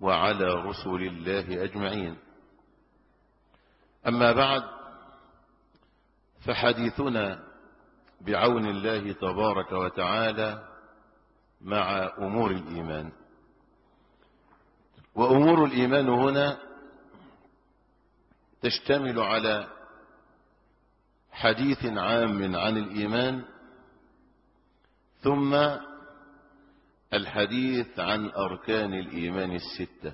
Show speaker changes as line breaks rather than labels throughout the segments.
وعلى رسل الله أجمعين أما بعد فحديثنا بعون الله تبارك وتعالى مع أمور الإيمان وأمور الإيمان هنا تشتمل على حديث عام عن الإيمان ثم الحديث عن أركان الإيمان الستة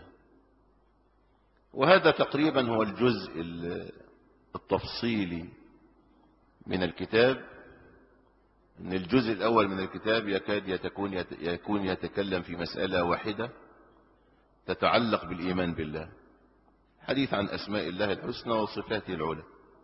وهذا تقريبا هو الجزء التفصيلي من الكتاب ان الجزء الأول من الكتاب يكاد يتكون يكون يتكلم في مسألة واحدة تتعلق بالإيمان بالله حديث عن أسماء الله الحسنى وصفاته العلى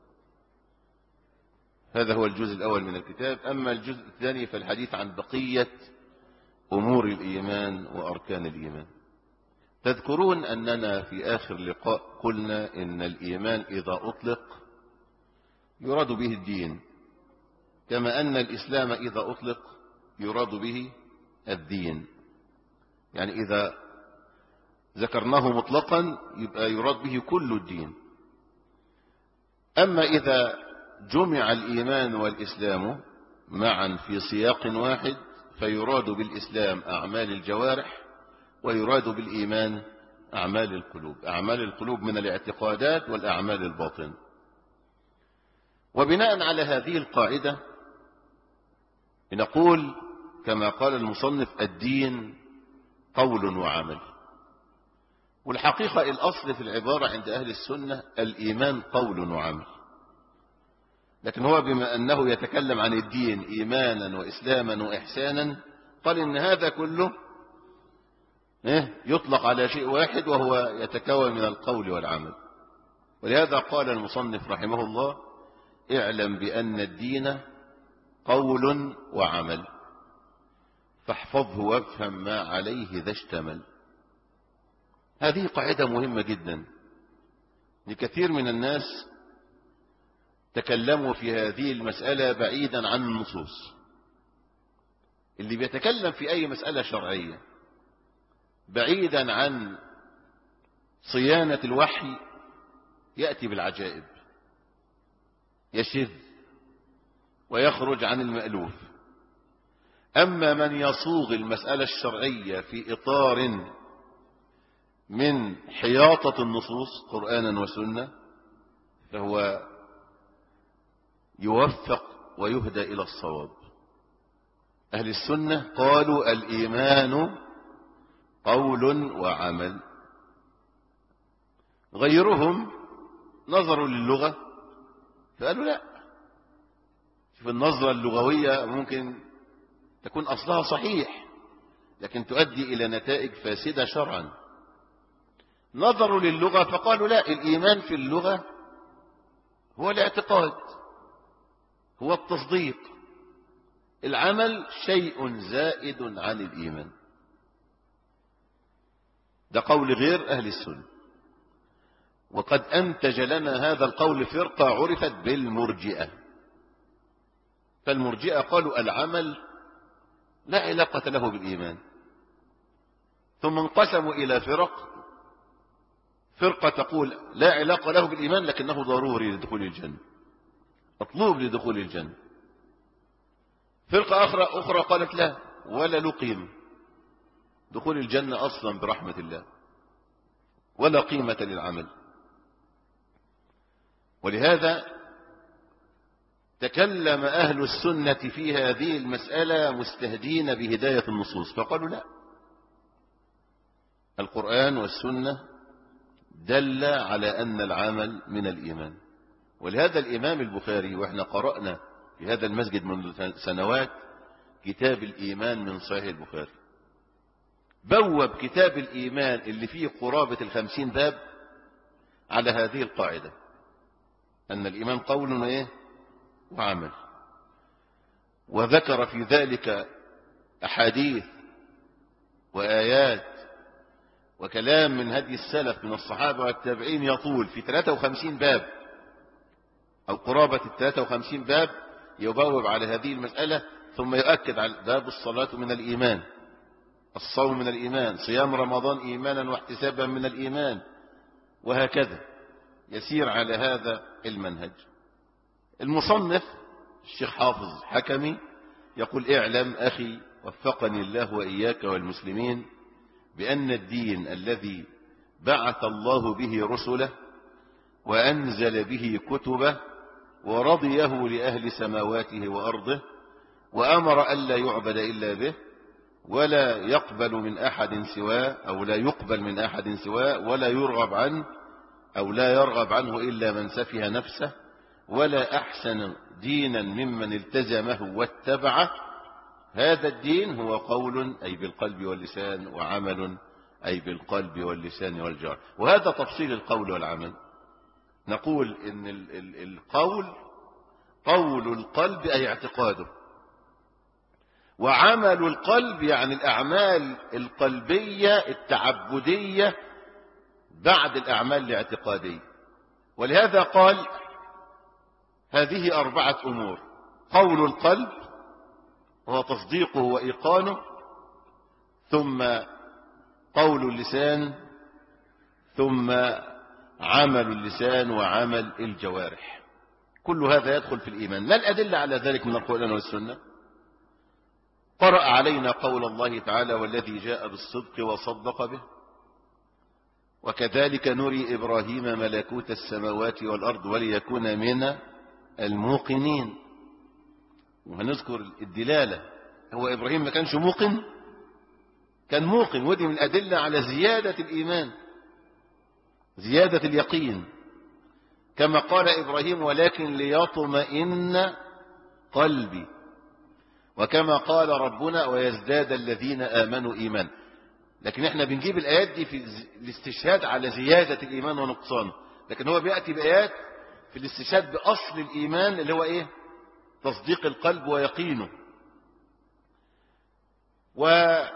هذا هو الجزء الأول من الكتاب أما الجزء الثاني فالحديث عن بقية أمور الإيمان وأركان الإيمان تذكرون أننا في آخر لقاء قلنا إن الإيمان إذا أطلق يراد به الدين كما أن الإسلام إذا أطلق يراد به الدين يعني إذا ذكرناه مطلقا يبقى يراد به كل الدين أما إذا جمع الإيمان والإسلام معا في سياق واحد فيراد بالإسلام أعمال الجوارح ويراد بالإيمان أعمال القلوب أعمال القلوب من الاعتقادات والأعمال الباطن وبناء على هذه القاعدة نقول كما قال المصنف الدين قول وعمل والحقيقة الأصل في العبارة عند أهل السنة الإيمان قول وعمل لكن هو بما أنه يتكلم عن الدين إيمانا وإسلاما وإحسانا قال إن هذا كله يطلق على شيء واحد وهو يتكون من القول والعمل ولهذا قال المصنف رحمه الله اعلم بأن الدين قول وعمل فاحفظه وافهم ما عليه ذا اشتمل هذه قاعدة مهمة جدا لكثير من الناس تكلموا في هذه المسألة بعيدا عن النصوص اللي بيتكلم في أي مسألة شرعية بعيدا عن صيانة الوحي يأتي بالعجائب يشذ ويخرج عن المألوف أما من يصوغ المسألة الشرعية في إطار من حياطة النصوص قرآنا وسنة فهو يوفق ويهدى إلى الصواب أهل السنة قالوا الإيمان قول وعمل غيرهم نظروا للغة فقالوا لا شوف النظرة اللغوية ممكن تكون أصلها صحيح لكن تؤدي إلى نتائج فاسدة شرعا نظروا للغة فقالوا لا الإيمان في اللغة هو الاعتقاد هو التصديق العمل شيء زائد عن الإيمان ده قول غير أهل السنة وقد أنتج لنا هذا القول فرقة عرفت بالمرجئة فالمرجئة قالوا العمل لا علاقة له بالإيمان ثم انقسموا إلى فرق فرقة تقول لا علاقة له بالإيمان لكنه ضروري لدخول الجنة مطلوب لدخول الجنة فرقة أخرى, أخرى قالت لا ولا له قيمة دخول الجنة أصلا برحمة الله ولا قيمة للعمل ولهذا تكلم أهل السنة في هذه المسألة مستهدين بهداية النصوص فقالوا لا القرآن والسنة دل على أن العمل من الإيمان ولهذا الإمام البخاري وإحنا قرأنا في هذا المسجد منذ سنوات كتاب الإيمان من صحيح البخاري بوب كتاب الإيمان اللي فيه قرابة الخمسين باب على هذه القاعدة أن الإيمان قول وإيه وعمل وذكر في ذلك أحاديث وآيات وكلام من هدي السلف من الصحابة والتابعين يطول في 53 باب أو قرابة ال 53 باب يبوب على هذه المسألة ثم يؤكد على باب الصلاة من الإيمان الصوم من الإيمان صيام رمضان إيمانا واحتسابا من الإيمان وهكذا يسير على هذا المنهج المصنف الشيخ حافظ حكمي يقول اعلم أخي وفقني الله وإياك والمسلمين بأن الدين الذي بعث الله به رسله وأنزل به كتبه ورضيه لأهل سماواته وأرضه وأمر ألا يعبد إلا به ولا يقبل من أحد سواه أو لا يقبل من أحد سواه ولا يرغب عنه أو لا يرغب عنه إلا من سفه نفسه ولا أحسن دينا ممن التزمه واتبعه هذا الدين هو قول أي بالقلب واللسان وعمل أي بالقلب واللسان والجار وهذا تفصيل القول والعمل نقول إن القول قول القلب أي اعتقاده وعمل القلب يعني الأعمال القلبية التعبدية بعد الأعمال الاعتقادية ولهذا قال هذه أربعة أمور قول القلب وهو تصديقه وإيقانه ثم قول اللسان ثم عمل اللسان وعمل الجوارح كل هذا يدخل في الإيمان ما الأدلة على ذلك من القرآن والسنة قرأ علينا قول الله تعالى والذي جاء بالصدق وصدق به وكذلك نري إبراهيم ملكوت السماوات والأرض وليكون من الموقنين وهنذكر الدلالة هو إبراهيم ما كانش موقن كان موقن ودي من الأدلة على زيادة الإيمان زيادة اليقين كما قال إبراهيم ولكن ليطمئن قلبي وكما قال ربنا ويزداد الذين آمنوا إيمان لكن احنا بنجيب الآيات دي في الاستشهاد على زيادة الإيمان ونقصانه لكن هو بيأتي بآيات في الاستشهاد بأصل الإيمان اللي هو إيه تصديق القلب ويقينه وقال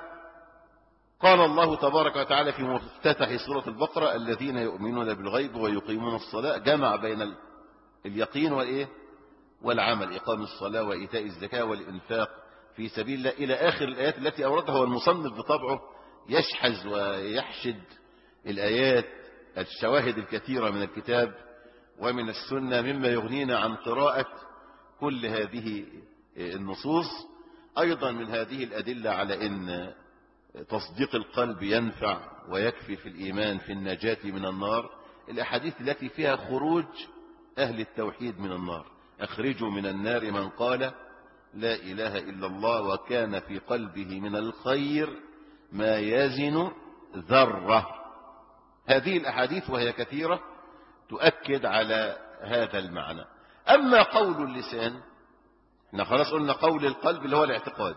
الله تبارك وتعالى في مفتتح سورة البقرة الذين يؤمنون بالغيب ويقيمون الصلاة جمع بين اليقين والإيه والعمل إقام الصلاة وإيتاء الزكاة والإنفاق في سبيل الله إلى آخر الآيات التي أوردها هو المصنف بطبعه يشحذ ويحشد الآيات الشواهد الكثيرة من الكتاب ومن السنة مما يغنينا عن قراءة كل هذه النصوص أيضا من هذه الأدلة على أن تصديق القلب ينفع ويكفي في الإيمان في النجاة من النار الأحاديث التي فيها خروج أهل التوحيد من النار أخرجوا من النار من قال لا إله إلا الله وكان في قلبه من الخير ما يزن ذرة هذه الأحاديث وهي كثيرة تؤكد على هذا المعنى أما قول اللسان احنا خلاص قلنا قول القلب اللي هو الاعتقاد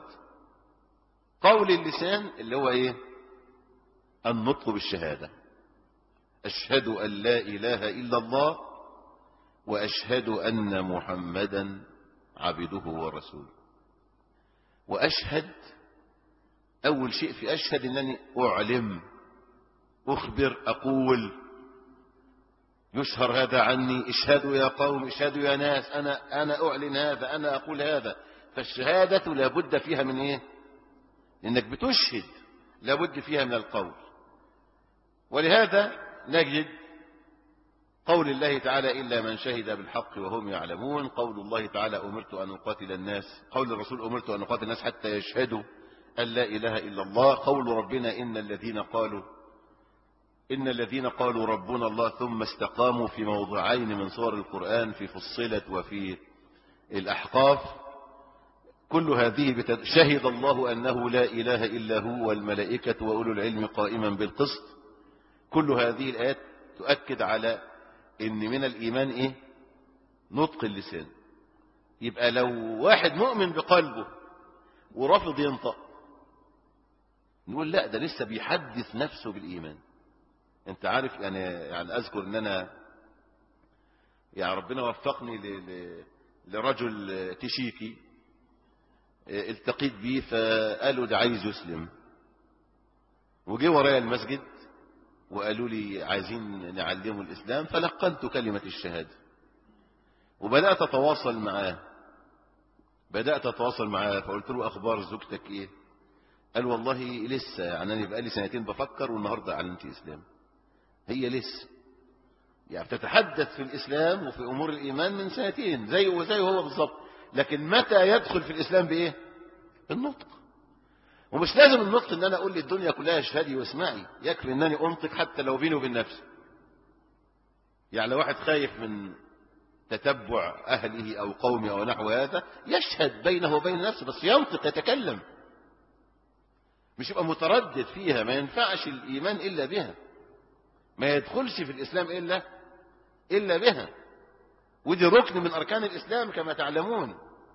قول اللسان اللي هو ايه النطق بالشهادة أشهد أن لا إله إلا الله وأشهد أن محمدا عبده ورسوله وأشهد أول شيء في أشهد أنني أعلم أخبر أقول يشهر هذا عني اشهدوا يا قوم اشهدوا يا ناس أنا, أنا أعلن هذا أنا أقول هذا فالشهادة لابد فيها من إيه إنك بتشهد لابد فيها من القول ولهذا نجد قول الله تعالى إلا من شهد بالحق وهم يعلمون قول الله تعالى أمرت أن أقاتل الناس قول الرسول أمرت أن أقاتل الناس حتى يشهدوا أن لا إله إلا الله قول ربنا إن الذين قالوا إن الذين قالوا ربنا الله ثم استقاموا في موضعين من صور القرآن في فصلت وفي الأحقاف كل هذه بتد... شهد الله أنه لا إله إلا هو والملائكة وأولو العلم قائما بالقسط كل هذه الآيات تؤكد على إن من الإيمان إيه نطق اللسان يبقى لو واحد مؤمن بقلبه ورافض ينطق نقول لا ده لسه بيحدث نفسه بالإيمان انت عارف يعني يعني اذكر ان انا يعني ربنا وفقني ل... ل... لرجل تشيكي التقيت بيه فقالوا ده عايز يسلم وجي ورايا المسجد وقالوا لي عايزين نعلمه الاسلام فلقنت كلمة الشهادة وبدأت اتواصل معاه بدأت اتواصل معاه فقلت له اخبار زوجتك ايه قال والله لسه يعني أنا بقالي سنتين بفكر والنهاردة أعلنت إسلام هي لسه يعني بتتحدث في الإسلام وفي أمور الإيمان من سنتين زي وزي هو بالظبط لكن متى يدخل في الإسلام بإيه النطق ومش لازم النطق ان انا اقول للدنيا كلها اشهدي واسمعي يكفي انني انطق حتى لو بيني وبين نفسي يعني لو واحد خايف من تتبع اهله او قومه او نحو هذا يشهد بينه وبين نفسه بس ينطق يتكلم مش يبقى متردد فيها ما ينفعش الايمان الا بها ما يدخلش في الاسلام الا الا بها ودي ركن من اركان الاسلام كما تعلمون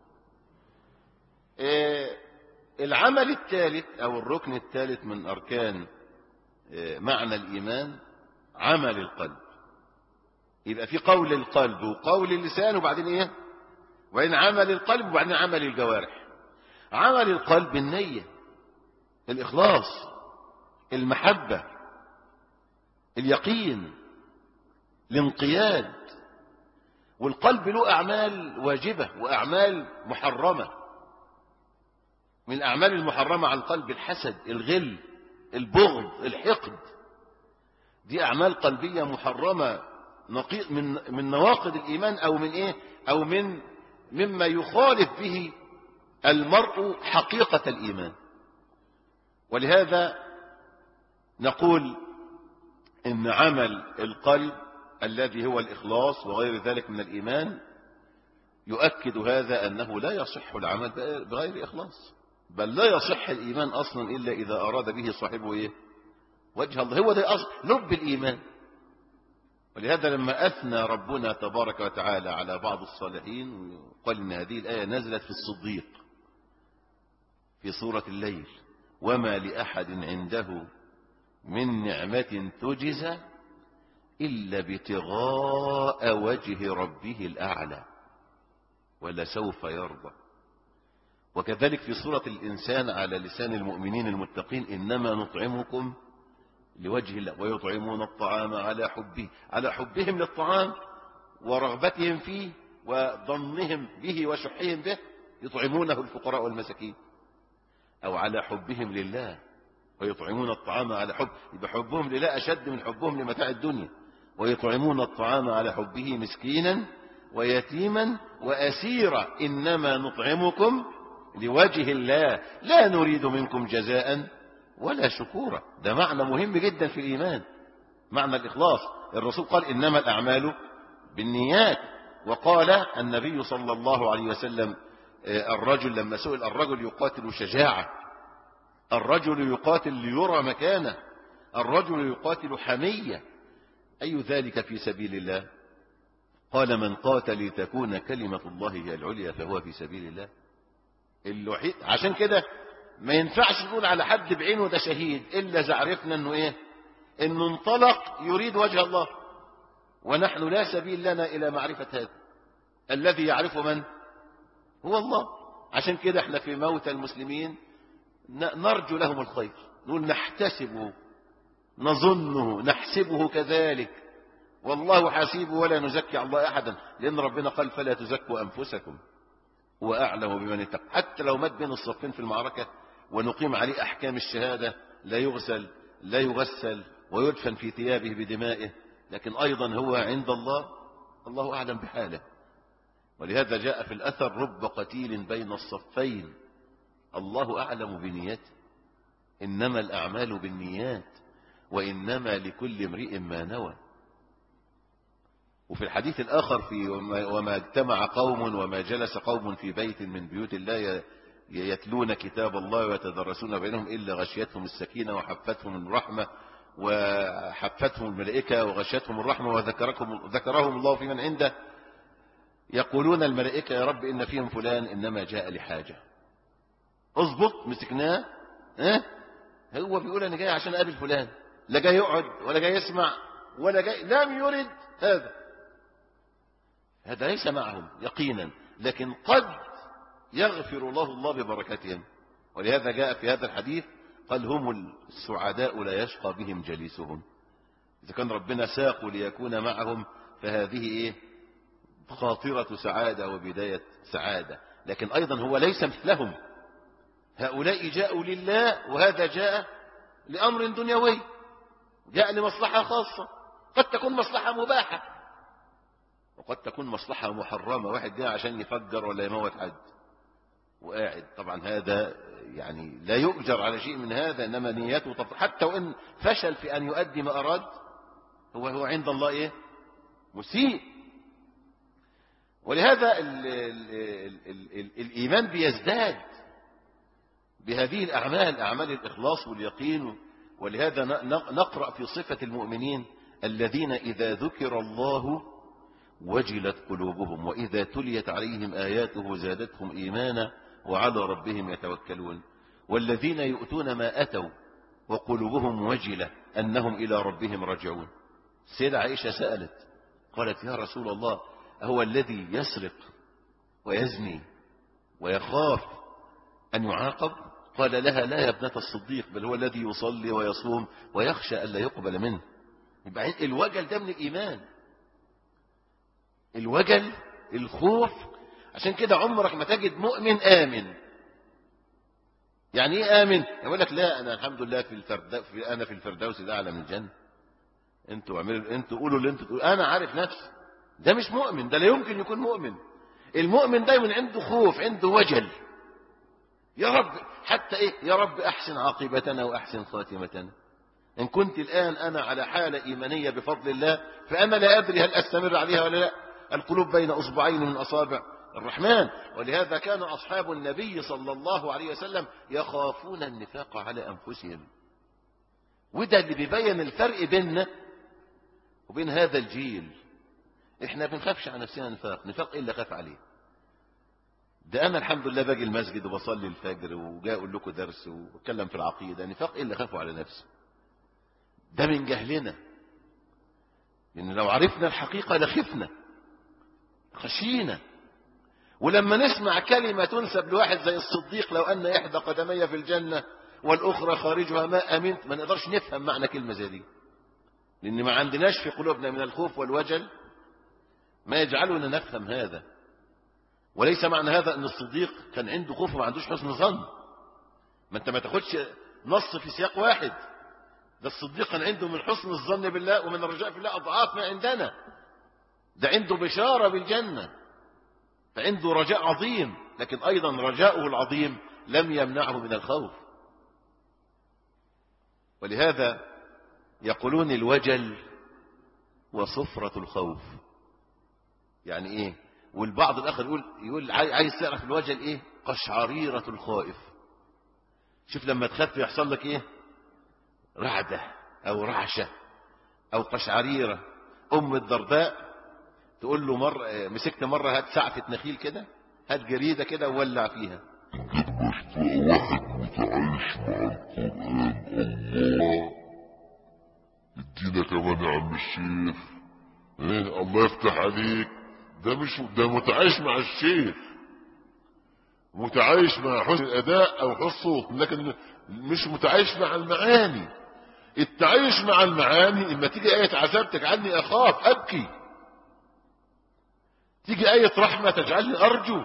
إيه العمل الثالث او الركن الثالث من اركان معنى الايمان عمل القلب يبقى في قول القلب وقول اللسان وبعدين ايه وبعدين عمل القلب وبعدين عمل الجوارح عمل القلب النية الإخلاص المحبة اليقين الانقياد والقلب له أعمال واجبة وأعمال محرمة من الأعمال المحرمة على القلب الحسد الغل البغض الحقد دي أعمال قلبية محرمة من من نواقض الإيمان أو من إيه أو من مما يخالف به المرء حقيقة الإيمان ولهذا نقول إن عمل القلب الذي هو الإخلاص وغير ذلك من الإيمان يؤكد هذا أنه لا يصح العمل بغير إخلاص بل لا يصح الإيمان أصلا إلا إذا أراد به صاحبه إيه وجه الله هو ده أصل لب الإيمان ولهذا لما أثنى ربنا تبارك وتعالى على بعض الصالحين وقال إن هذه الآية نزلت في الصديق في سورة الليل وما لأحد عنده من نعمة تجزى إلا ابتغاء وجه ربه الأعلى ولسوف يرضى وكذلك في سورة الإنسان على لسان المؤمنين المتقين إنما نطعمكم لوجه الله ويطعمون الطعام على حبه على حبهم للطعام ورغبتهم فيه وظنهم به وشحهم به يطعمونه الفقراء والمساكين أو على حبهم لله ويطعمون الطعام على حب يبقى حبهم لله أشد من حبهم لمتاع الدنيا ويطعمون الطعام على حبه مسكينا ويتيما وأسيرا إنما نطعمكم لوجه الله لا نريد منكم جزاء ولا شكورا ده معنى مهم جدا في الإيمان معنى الإخلاص الرسول قال إنما الأعمال بالنيات وقال النبي صلى الله عليه وسلم الرجل لما سئل الرجل يقاتل شجاعة الرجل يقاتل ليرى مكانه الرجل يقاتل حمية أي ذلك في سبيل الله قال من قاتل لتكون كلمة الله هي العليا فهو في سبيل الله الوحيد عشان كده ما ينفعش نقول على حد بعينه ده شهيد إلا إذا عرفنا أنه إيه أنه انطلق يريد وجه الله ونحن لا سبيل لنا إلى معرفة هذا الذي يعرف من هو الله عشان كده احنا في موت المسلمين نرجو لهم الخير نقول نحتسبه نظنه نحسبه كذلك والله حسيبه ولا نزكي على الله أحدا لأن ربنا قال فلا تزكوا أنفسكم وأعلم بمن اتقى حتى لو مات بين الصفين في المعركة ونقيم عليه أحكام الشهادة لا يغسل لا يغسل ويدفن في ثيابه بدمائه لكن أيضا هو عند الله الله أعلم بحاله ولهذا جاء في الأثر رب قتيل بين الصفين الله أعلم بنيته إنما الأعمال بالنيات وإنما لكل امرئ ما نوى وفي الحديث الآخر في وما اجتمع قوم وما جلس قوم في بيت من بيوت الله يتلون كتاب الله ويتدرسون بينهم إلا غشيتهم السكينة وحفتهم الرحمة وحفتهم الملائكة وغشيتهم الرحمة وذكركم ذكرهم الله في من عنده يقولون الملائكة يا رب إن فيهم فلان إنما جاء لحاجة اضبط مسكناه اه هو بيقول أنا جاي عشان أقابل فلان لا جاي يقعد ولا جاي يسمع ولا جاي لم يرد هذا هذا ليس معهم يقينا لكن قد يغفر الله الله ببركتهم ولهذا جاء في هذا الحديث قال هم السعداء لا يشقى بهم جليسهم إذا كان ربنا ساقوا ليكون معهم فهذه إيه خاطرة سعادة وبداية سعادة لكن أيضا هو ليس مثلهم هؤلاء جاءوا لله وهذا جاء لأمر دنيوي جاء لمصلحة خاصة قد تكون مصلحة مباحة وقد تكون مصلحة محرمة واحد جاء عشان يفجر ولا يموت حد وقاعد طبعا هذا يعني لا يؤجر على شيء من هذا إنما نيته طب حتى وإن فشل في أن يؤدي ما أراد هو هو عند الله إيه مسيء ولهذا ال ال ال ال الإيمان بيزداد بهذه الأعمال أعمال الإخلاص واليقين ولهذا نقرأ في صفة المؤمنين الذين إذا ذكر الله وجلت قلوبهم وإذا تليت عليهم آياته زادتهم إيمانا وعلى ربهم يتوكلون والذين يؤتون ما أتوا وقلوبهم وجلة أنهم إلى ربهم رجعون سيدة عائشة سألت قالت يا رسول الله هو الذي يسرق ويزني ويخاف أن يعاقب قال لها لا يا ابنة الصديق بل هو الذي يصلي ويصوم ويخشى ألا يقبل منه يبقى الوجل ده من الإيمان الوجل الخوف عشان كده عمرك ما تجد مؤمن آمن يعني ايه آمن يقول لك لا أنا الحمد لله في الفردوس في أنا في الفردوس الأعلى من الجنة انتوا اعملوا انتوا قولوا اللي انتوا تقولوا انا عارف نفسي ده مش مؤمن ده لا يمكن يكون مؤمن المؤمن دايما عنده خوف عنده وجل يا رب حتى ايه يا رب احسن عاقبتنا واحسن خاتمتنا ان كنت الان انا على حالة ايمانية بفضل الله فانا لا ادري هل استمر عليها ولا لا القلوب بين اصبعين من اصابع الرحمن ولهذا كان اصحاب النبي صلى الله عليه وسلم يخافون النفاق على انفسهم وده اللي بيبين الفرق بيننا وبين هذا الجيل احنا بنخافش على نفسنا نفاق نفاق ايه اللي خاف عليه ده انا الحمد لله باجي المسجد وبصلي الفجر وجاي اقول لكم درس واتكلم في العقيده نفاق ايه اللي خافوا على نفسي ده من جهلنا لان لو عرفنا الحقيقه لخفنا خشينا ولما نسمع كلمه تنسب لواحد زي الصديق لو ان احدى قدمي في الجنه والاخرى خارجها ما امنت ما نقدرش نفهم معنى كلمه زي دي لان ما عندناش في قلوبنا من الخوف والوجل ما يجعلنا نفهم هذا وليس معنى هذا ان الصديق كان عنده خوف وما عندوش حسن ظن ما انت ما تاخدش نص في سياق واحد ده الصديق كان عنده من حسن الظن بالله ومن الرجاء في الله اضعاف ما عندنا ده عنده بشاره بالجنه فعنده رجاء عظيم لكن ايضا رجاؤه العظيم لم يمنعه من الخوف ولهذا يقولون الوجل وصفرة الخوف يعني ايه والبعض الاخر يقول يقول عايز تعرف الوجل ايه قشعريرة الخائف شوف لما تخاف يحصل لك ايه رعدة او رعشة او قشعريرة ام الدرداء تقول له مرة مسكت مرة هات سعفة نخيل كده هات جريدة كده وولع فيها
واحد متعايش مع القرآن الله ادينا كمان يا عم الشيخ ايه الله يفتح عليك ده مش ده متعايش مع الشيخ متعايش مع حسن الاداء او حسن الصوت لكن مش متعايش مع المعاني التعايش مع المعاني اما تيجي ايه عذاب تجعلني اخاف ابكي تيجي ايه رحمه تجعلني ارجو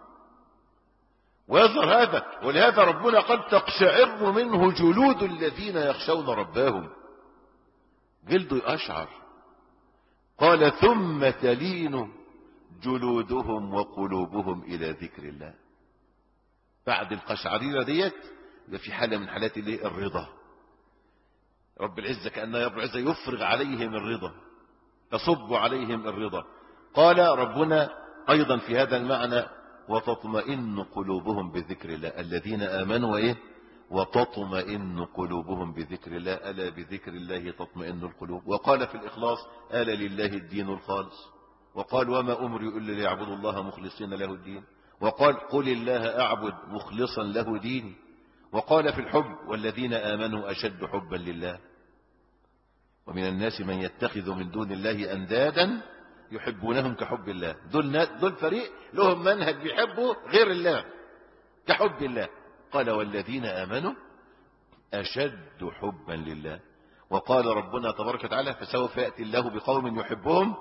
ويظهر هذا ولهذا ربنا قد تقشعر منه جلود الذين يخشون ربهم جلده يقشعر قال ثم تلين جلودهم وقلوبهم إلى ذكر الله بعد القشعريرة ديت يبقى في حالة من حالات الايه الرضا رب العزة كأن رب العزة يفرغ عليهم الرضا يصب عليهم الرضا قال ربنا أيضا في هذا المعنى وتطمئن قلوبهم بذكر الله الذين آمنوا وإيه وتطمئن قلوبهم بذكر الله ألا بذكر الله تطمئن القلوب وقال في الإخلاص ألا لله الدين الخالص وقال وما أمري إلا ليعبدوا الله مخلصين له الدين وقال قل الله أعبد مخلصا له ديني وقال في الحب والذين آمنوا أشد حبا لله ومن الناس من يتخذ من دون الله أندادا يحبونهم كحب الله دول, دول فريق لهم منهج بيحبوا غير الله كحب الله قال والذين آمنوا أشد حبا لله وقال ربنا تبارك وتعالى فسوف يأتي الله بقوم يحبهم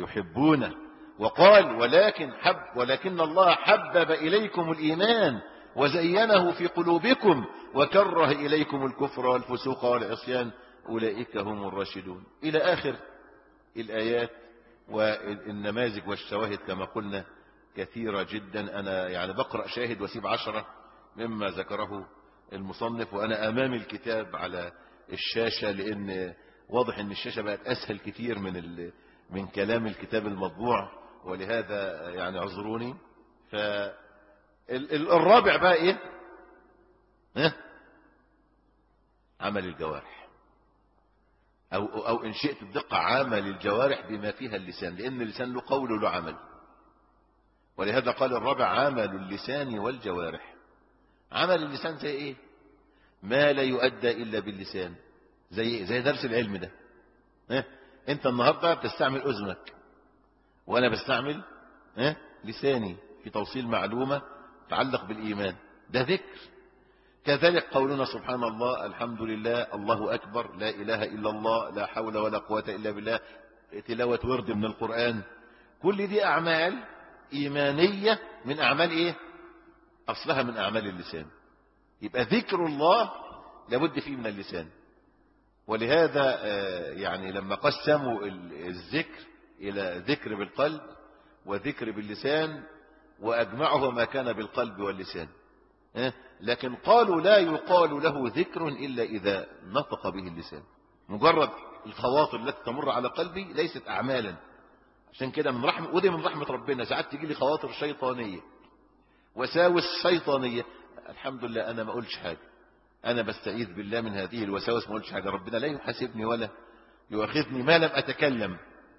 ويحبونه وقال ولكن حب ولكن الله حبب إليكم الإيمان وزينه في قلوبكم وكره إليكم الكفر والفسوق والعصيان أولئك هم الراشدون إلى آخر الآيات والنماذج والشواهد كما قلنا كثيرة جدا أنا يعني بقرأ شاهد وسيب عشرة مما ذكره المصنف وأنا أمام الكتاب على الشاشة لأن واضح أن الشاشة بقت أسهل كثير من ال... من كلام الكتاب المطبوع ولهذا يعني اعذروني فالرابع بقى ايه ها عمل الجوارح أو, أو إن شئت الدقة عمل الجوارح بما فيها اللسان لأن اللسان له قول وله عمل ولهذا قال الرابع عمل اللسان والجوارح عمل اللسان زي ايه ما لا يؤدى إلا باللسان زي ايه زي درس العلم ده ها انت النهاردة بتستعمل اذنك وانا بستعمل ها لساني في توصيل معلومة تعلق بالإيمان ده ذكر كذلك قولنا سبحان الله الحمد لله الله أكبر لا إله إلا الله لا حول ولا قوة إلا بالله تلاوة ورد من القرآن كل دي أعمال إيمانية من أعمال إيه أصلها من أعمال اللسان يبقى ذكر الله لابد فيه من اللسان ولهذا يعني لما قسموا الذكر إلى ذكر بالقلب وذكر باللسان وأجمعه ما كان بالقلب واللسان لكن قالوا لا يقال له ذكر إلا إذا نطق به اللسان مجرد الخواطر التي تمر على قلبي ليست أعمالا عشان كده من رحمة ودي من رحمة ربنا ساعات تجي لي خواطر شيطانية وساوس شيطانية الحمد لله أنا ما أقولش حاجة أنا بستعيذ بالله من هذه الوساوس ما أقولش حاجة ربنا لا يحاسبني ولا يؤاخذني ما لم أتكلم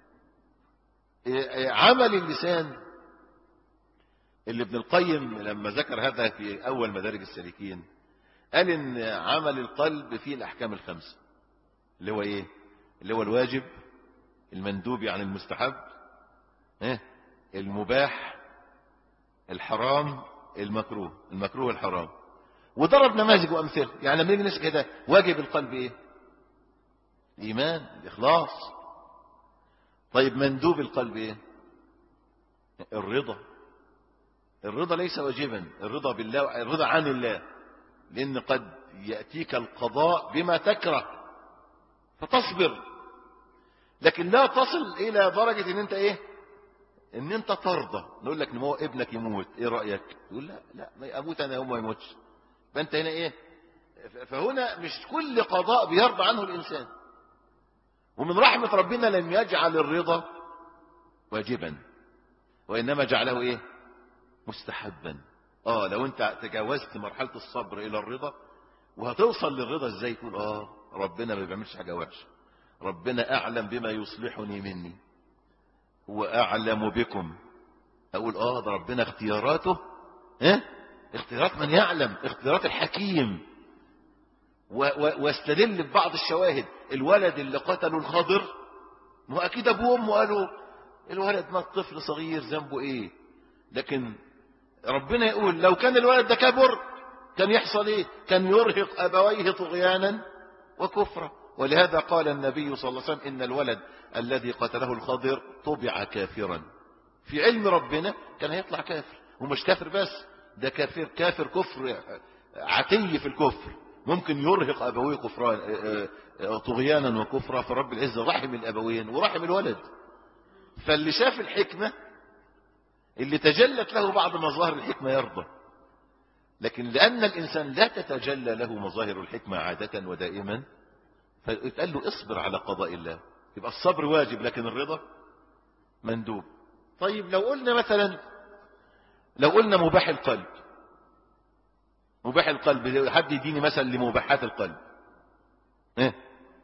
عمل اللسان اللي ابن القيم لما ذكر هذا في أول مدارج السالكين قال إن عمل القلب فيه الأحكام الخمسة اللي هو إيه اللي هو الواجب المندوب عن المستحب المباح الحرام المكروه المكروه الحرام وضرب نماذج وأمثلة يعني لما نيجي كده واجب القلب إيه الإيمان الإخلاص طيب مندوب القلب إيه الرضا الرضا ليس واجبا الرضا بالله الرضا عن الله لأن قد يأتيك القضاء بما تكره فتصبر لكن لا تصل إلى درجة ان انت ايه ان انت ترضى نقول لك نمو ابنك يموت ايه رأيك تقول لا لا ما اموت انا يوم ما يموتش فانت هنا ايه فهنا مش كل قضاء بيرضى عنه الانسان ومن رحمة ربنا لم يجعل الرضا واجبا وإنما جعله إيه مستحبا آه لو أنت تجاوزت مرحلة الصبر إلى الرضا وهتوصل للرضا إزاي تقول آه ربنا ما بيعملش حاجة وحشة ربنا أعلم بما يصلحني مني وأعلم بكم أقول آه ده ربنا اختياراته ها اختيارات من يعلم اختيارات الحكيم واستدل ببعض الشواهد الولد اللي قتلوا الخضر ما هو اكيد ابوه وامه قالوا الولد ما الطفل صغير ذنبه ايه لكن ربنا يقول لو كان الولد ده كبر كان يحصل ايه كان يرهق ابويه طغيانا وكفرا ولهذا قال النبي صلى الله عليه وسلم ان الولد الذي قتله الخضر طبع كافرا في علم ربنا كان هيطلع كافر ومش كافر بس ده كافر كافر كفر عتي في الكفر ممكن يرهق أبويه كفران طغيانا وكفرا فرب العزة رحم الأبوين ورحم الولد فاللي شاف الحكمة اللي تجلت له بعض مظاهر الحكمة يرضى لكن لأن الإنسان لا تتجلى له مظاهر الحكمة عادة ودائما فيتقال له اصبر على قضاء الله يبقى الصبر واجب لكن الرضا مندوب طيب لو قلنا مثلا لو قلنا مباح القلب مباح القلب حد يديني مثل لمباحات القلب ايه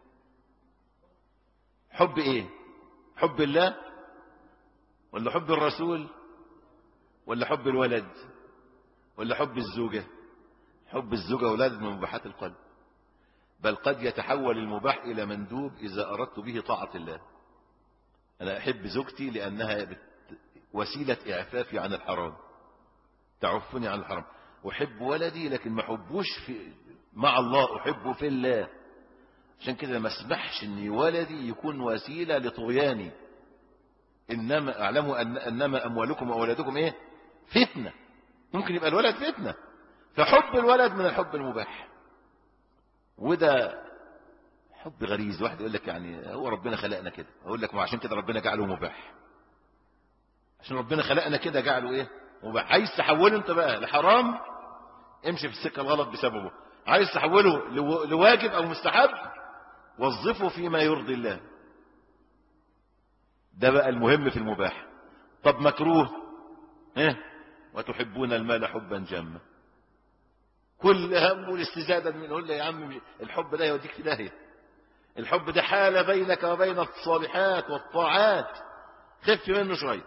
حب ايه حب الله ولا حب الرسول ولا حب الولد ولا حب الزوجة حب الزوجة ولاد من مباحات القلب بل قد يتحول المباح إلى مندوب إذا أردت به طاعة الله أنا أحب زوجتي لأنها وسيلة إعفافي عن الحرام تعفني عن الحرام أحب ولدي لكن ما أحبوش في مع الله أحبه في الله عشان كده ما اسمحش ان ولدي يكون وسيلة لطغياني انما اعلموا أن انما اموالكم واولادكم ايه فتنة ممكن يبقى الولد فتنة فحب الولد من الحب المباح وده حب غريز واحد يقول لك يعني هو ربنا خلقنا كده اقول لك ما عشان كده ربنا جعله مباح عشان ربنا خلقنا كده جعله ايه مباح عايز تحوله انت بقى لحرام امشي في السكه الغلط بسببه عايز تحوله لو- لواجب او مستحب وظفه فيما يرضي الله ده بقى المهم في المباح طب مكروه ايه وتحبون المال حبا جما كل هم الاستزادة من يقول لي يا عم الحب ده يوديك في داهية الحب ده حالة بينك وبين الصالحات والطاعات خف منه شوية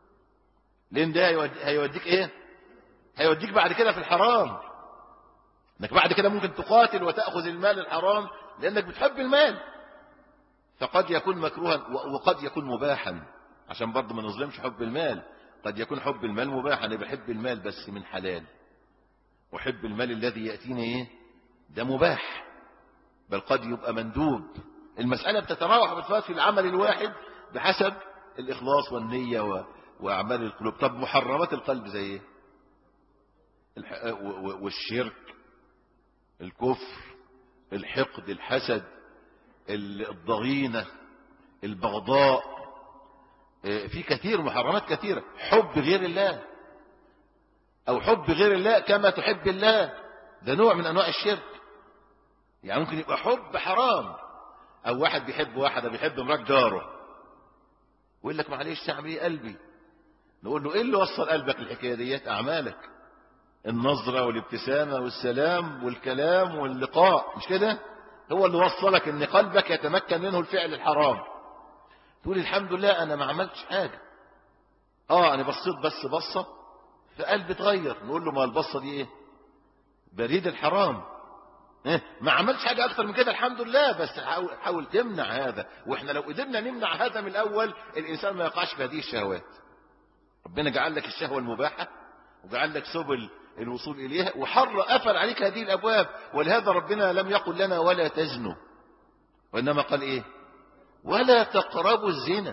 لان ده هيودي- هيوديك ايه هيوديك بعد كده في الحرام انك بعد كده ممكن تقاتل وتأخذ المال الحرام لانك بتحب المال فقد يكون مكروها و- وقد يكون مباحا عشان برضه ما نظلمش حب المال قد يكون حب المال مباحا انا بحب المال بس من حلال احب المال الذي ياتيني ايه ده مباح بل قد يبقى مندوب المساله بتتراوح وبتفات في العمل الواحد بحسب الاخلاص والنيه و... واعمال القلوب طب محرمات القلب زي ايه الح... و... و... والشرك الكفر الحقد الحسد الضغينة البغضاء آه، في كثير محرمات كثيرة حب غير الله أو حب غير الله كما تحب الله ده نوع من أنواع الشرك يعني ممكن يبقى حب حرام أو واحد بيحب واحدة بيحب مرات جاره ويقول لك معلش تعمل ايه قلبي نقول له ايه اللي وصل قلبك للحكايه ديت اعمالك النظره والابتسامه والسلام والكلام واللقاء مش كده هو اللي وصلك ان قلبك يتمكن منه الفعل الحرام تقول الحمد لله انا ما عملتش حاجه اه انا بصيت بس بصه فقلبي اتغير نقول له ما البصه دي ايه بريد الحرام إيه؟ ما عملتش حاجة أكتر من كده الحمد لله بس حاول, حاول تمنع هذا وإحنا لو قدرنا نمنع هذا من الأول الإنسان ما يقعش في هذه الشهوات ربنا جعل لك الشهوة المباحة وجعل لك سبل الوصول إليها وحر قفل عليك هذه الأبواب ولهذا ربنا لم يقل لنا ولا تزنوا وإنما قال إيه ولا تقربوا الزنا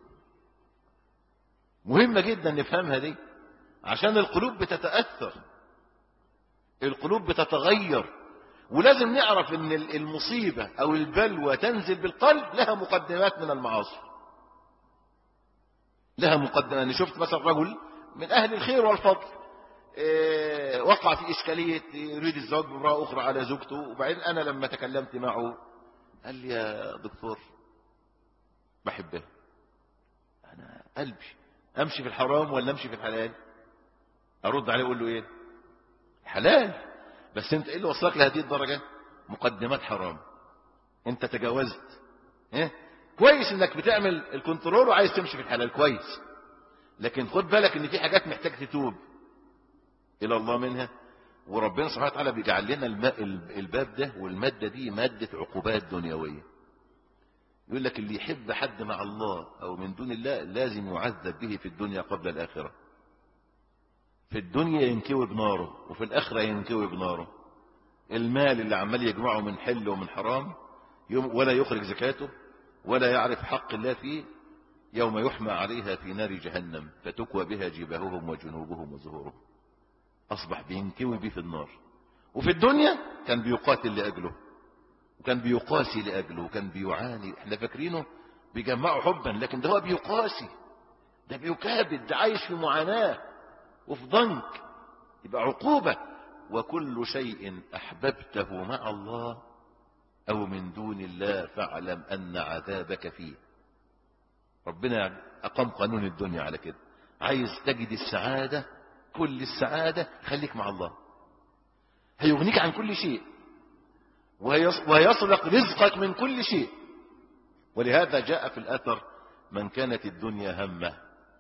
مهمة جدا نفهمها دي عشان القلوب بتتأثر القلوب بتتغير ولازم نعرف ان المصيبة او البلوى تنزل بالقلب لها مقدمات من المعاصي لها مقدمة انا شفت مثلا رجل من اهل الخير والفضل إيه وقع في اشكالية يريد الزواج بامرأة اخرى على زوجته وبعدين انا لما تكلمت معه قال لي يا دكتور بحبها انا قلبي امشي في الحرام ولا امشي في الحلال ارد عليه اقول له ايه حلال بس انت ايه اللي وصلك لهذه الدرجة مقدمات حرام انت تجاوزت ايه كويس انك بتعمل الكنترول وعايز تمشي في الحلال كويس لكن خد بالك ان في حاجات محتاج تتوب الى الله منها وربنا سبحانه وتعالى بيجعل لنا الماء الباب ده والمادة دي مادة عقوبات دنيوية يقول لك اللي يحب حد مع الله او من دون الله لازم يعذب به في الدنيا قبل الاخره في الدنيا ينكوي بناره وفي الآخرة ينكوي بناره المال اللي عمال يجمعه من حل ومن حرام يوم ولا يخرج زكاته ولا يعرف حق الله فيه يوم يحمى عليها في نار جهنم فتكوى بها جباههم وجنوبهم وظهورهم أصبح بينكوي به في النار وفي الدنيا كان بيقاتل لأجله وكان بيقاسي لأجله وكان بيعاني احنا فاكرينه بيجمعوا حبا لكن ده هو بيقاسي ده بيكابد ده عايش في معاناه وفي ضنك يبقى عقوبة وكل شيء أحببته مع الله أو من دون الله فاعلم أن عذابك فيه ربنا أقام قانون الدنيا على كده عايز تجد السعادة كل السعادة خليك مع الله هيغنيك عن كل شيء ويصلق رزقك من كل شيء ولهذا جاء في الأثر من كانت الدنيا همه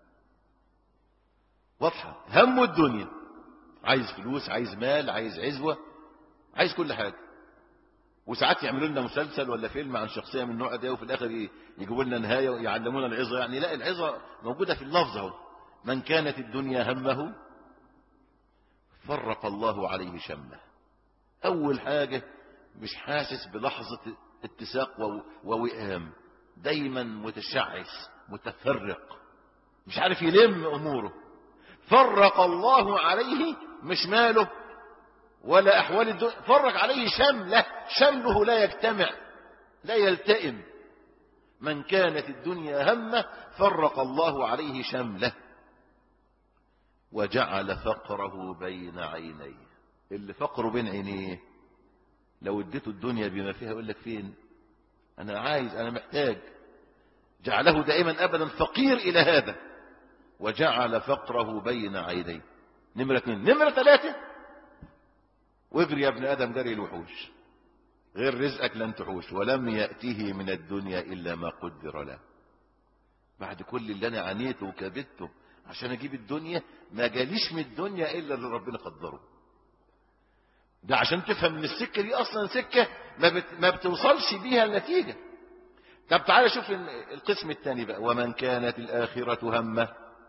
واضحة هم الدنيا عايز فلوس عايز مال عايز عزوة عايز كل حاجة وساعات يعملوا لنا مسلسل ولا فيلم عن شخصية من النوع ده وفي الآخر يجيبوا لنا نهاية ويعلمونا العظة يعني لا العظة موجودة في اللفظ اهو من كانت الدنيا همه فرق الله عليه شمه أول حاجة مش حاسس بلحظة اتساق ووئام دايما متشعث متفرق مش عارف يلم أموره فرق الله عليه مش ماله ولا أحوال الدنيا فرق عليه شمله شمله لا يجتمع لا يلتئم من كانت الدنيا همه فرق الله عليه شمله وجعل فقره بين عينيه اللي فقره بين عينيه لو اديته الدنيا بما فيها يقول لك فين انا عايز انا محتاج جعله دائما ابدا فقير الى هذا وجعل فقره بين عينيه نمرة اثنين نمرة ثلاثة واجري يا ابن ادم جري الوحوش غير رزقك لن تحوش ولم يأته من الدنيا إلا ما قدر له بعد كل اللي أنا عانيته وكبدته عشان أجيب الدنيا ما جاليش من الدنيا إلا اللي ربنا قدره ده عشان تفهم ان السكة دي أصلا سكة ما, بت... ما بتوصلش بيها النتيجة طب تعالى شوف القسم الثاني بقى ومن كانت الآخرة همه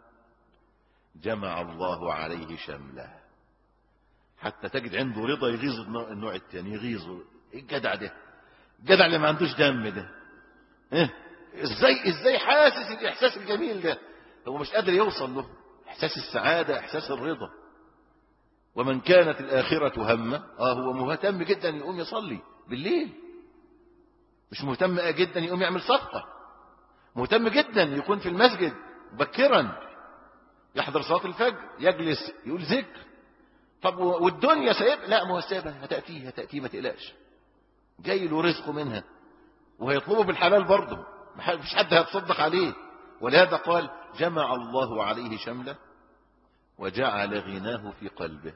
جمع الله عليه شمله حتى تجد عنده رضا يغيظ النوع الثاني يغيظه ايه الجدع ده الجدع اللي ما عندوش دم ده إيه؟ ازاي ازاي حاسس الاحساس الجميل ده هو مش قادر يوصل له احساس السعاده احساس الرضا ومن كانت الاخره همه اه هو مهتم جدا يقوم يصلي بالليل مش مهتم جدا يقوم يعمل صفقه مهتم جدا يكون في المسجد مبكرا يحضر صلاه الفجر يجلس يقول ذكر طب والدنيا سايب لا ما هو سايبها هتاتيه هتاتيه ما تقلقش جاي له رزقه منها وهيطلبه بالحلال برضه مش حد هيتصدق عليه ولهذا قال جمع الله عليه شمله وجعل غناه في قلبه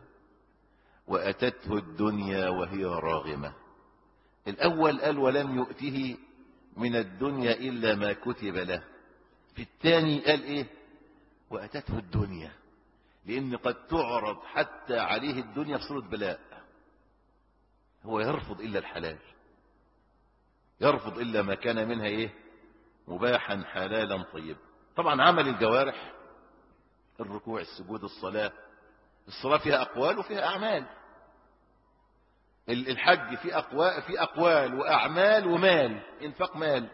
وأتته الدنيا وهي راغمة الأول قال ولم يؤته من الدنيا إلا ما كتب له في الثاني قال إيه وأتته الدنيا لأن قد تعرض حتى عليه الدنيا في صورة بلاء هو يرفض إلا الحلال يرفض إلا ما كان منها إيه مباحا حلالا طيبا طبعا عمل الجوارح الركوع السجود الصلاة الصلاة فيها أقوال وفيها أعمال الحج في أقوال, في أقوال وأعمال ومال إنفاق مال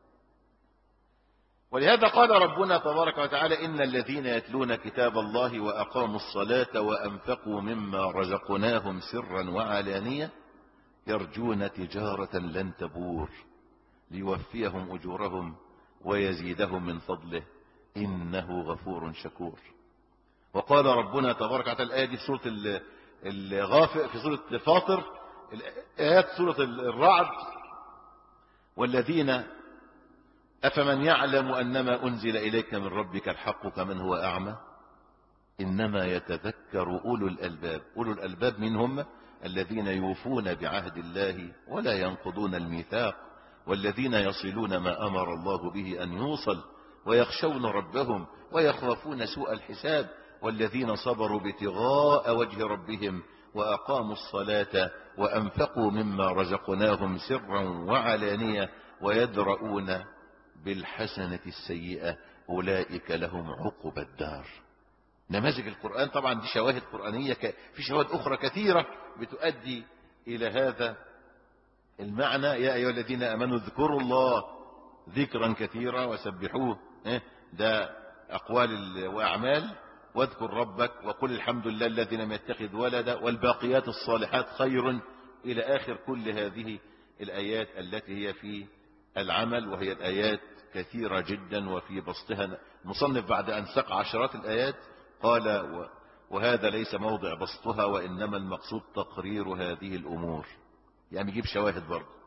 ولهذا قال ربنا تبارك وتعالى إن الذين يتلون كتاب الله وأقاموا الصلاة وأنفقوا مما رزقناهم سرا وعلانية يرجون تجارة لن تبور ليوفيهم أجورهم ويزيدهم من فضله إنه غفور شكور وقال ربنا تبارك وتعالى الآية دي في سورة الغافر في سورة فاطر آيات سورة الرعد والذين أفمن يعلم أنما أنزل إليك من ربك الحق كمن هو أعمى إنما يتذكر أولو الألباب أولو الألباب من هم الذين يوفون بعهد الله ولا ينقضون الميثاق والذين يصلون ما أمر الله به أن يوصل ويخشون ربهم ويخافون سوء الحساب والذين صبروا ابتغاء وجه ربهم وأقاموا الصلاة وأنفقوا مما رزقناهم سرا وعلانية ويدرؤون بالحسنة السيئة أولئك لهم عقب الدار نماذج القرآن طبعا دي شواهد قرآنية ك... في شواهد أخرى كثيرة بتؤدي إلى هذا المعنى يا أيها الذين أمنوا اذكروا الله ذكرا كثيرا وسبحوه ده أقوال وأعمال واذكر ربك وقل الحمد لله الذي لم يتخذ ولدا والباقيات الصالحات خير إلى آخر كل هذه الآيات التي هي في العمل وهي الآيات كثيرة جدا وفي بسطها مصنف بعد أن سق عشرات الآيات قال وهذا ليس موضع بسطها وإنما المقصود تقرير هذه الأمور يعني يجيب شواهد برضه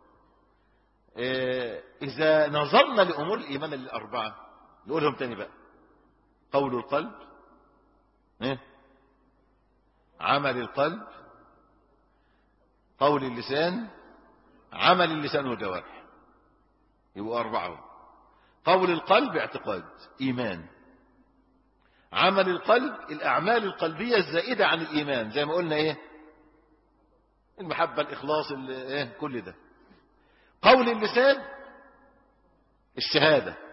إذا نظرنا لأمور الإيمان الأربعة نقولهم تاني بقى قول القلب عمل القلب قول اللسان عمل اللسان والجوارح يبقوا أربعة قول القلب اعتقاد إيمان عمل القلب الأعمال القلبية الزائدة عن الإيمان زي ما قلنا إيه المحبة الإخلاص إيه كل ده قول اللسان الشهادة